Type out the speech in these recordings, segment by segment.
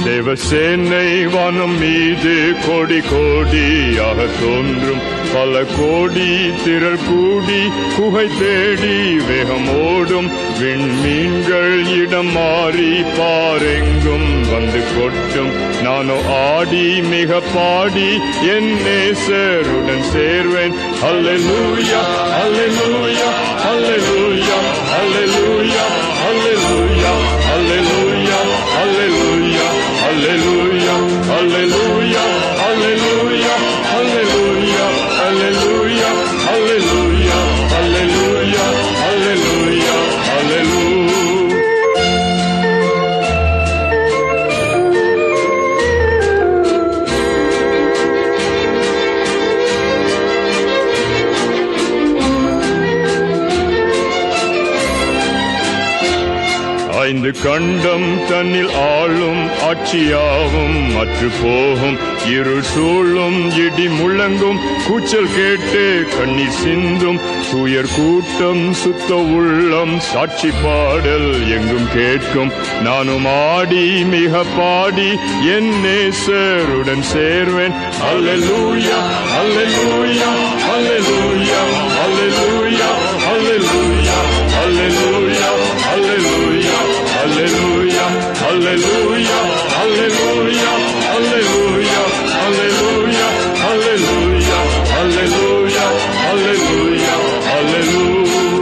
தேவசேனை வானம் மீது கோடி கோடியாக தோன்றும் பல கோடி திரள் கூடி குகை தேடி வேகம் ஓடும் விண்மீன்கள் இடம் மாறி பாரெங்கும் வந்து கொட்டும் நானோ ஆடி மிக பாடி என் நேசருடன் சேர்வேன் அல்லேலூயா அல்லேலூயா அல்லேலூயா அல்லேலூயா அல்லேலூயா அல்லேலூயா அல்லேலூயா அல்லேலூயா அல்லேலூயா அல்லேலூயா அல்லேலூயா அல்லேலூயா அல்லேலூயா அல்லேலூயா அல்லேலூயா அல்லேலூயா ஐந்து கண்டம் தன்னில் ஆளும் ஆட்சியாவும் அற்று போகும் இருள் சூழும் இடி முழங்கும் கூச்சல் கேட்டு கண்ணீர் சிந்தும் துயர் கூட்டம் சுத்த உள்ளம் சாட்சி பாடல் எங்கும் கேட்கும் நானும் ஆடி மிக பாடி என் நேசருடன் சேர்வேன் அல்லேலூயா அல்லேலூயா அல்லேலூயா அல்லேலூயா அல்லேலூயா அல்லேலூயா அல்லேலூயா அல்லேலூயா அல்லேலூயா அல்லேலூயா அல்லேலூயா அல்லேலூயா அல்லேலூயா அல்லேலூயா அல்லேலூயா அல்லேலூயா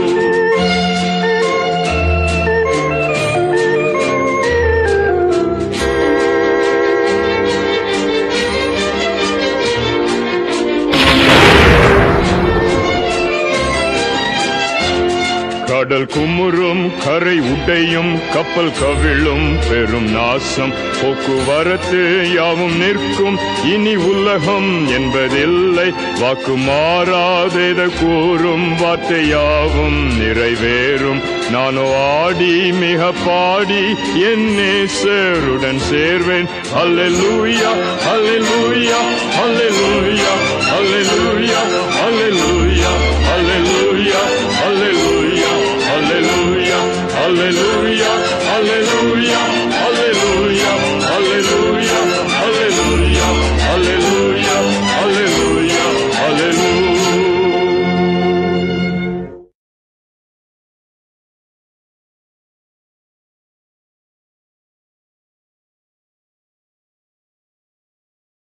கடல் குமுறும் கரை உடையும் கப்பல் கவிழும் பெரும் நாசம் போக்குவரத்து யாவும் நிற்கும் இனி உலகம் என்பதில்லை வாக்கு மாறாதேத கூறும் வார்த்தை யாவும் நிறைவேறும் நானோ ஆடி மிக பாடி என் நேசருடன் சேர்வேன் அல்லேலூயா அல்லேலூயா அல்லேலூயா அல்லேலூயா அல்லேலூயா அல்லேலூயா அல்லேலூயா அல்லேலூயா அல்லேலூயா அல்லேலூயா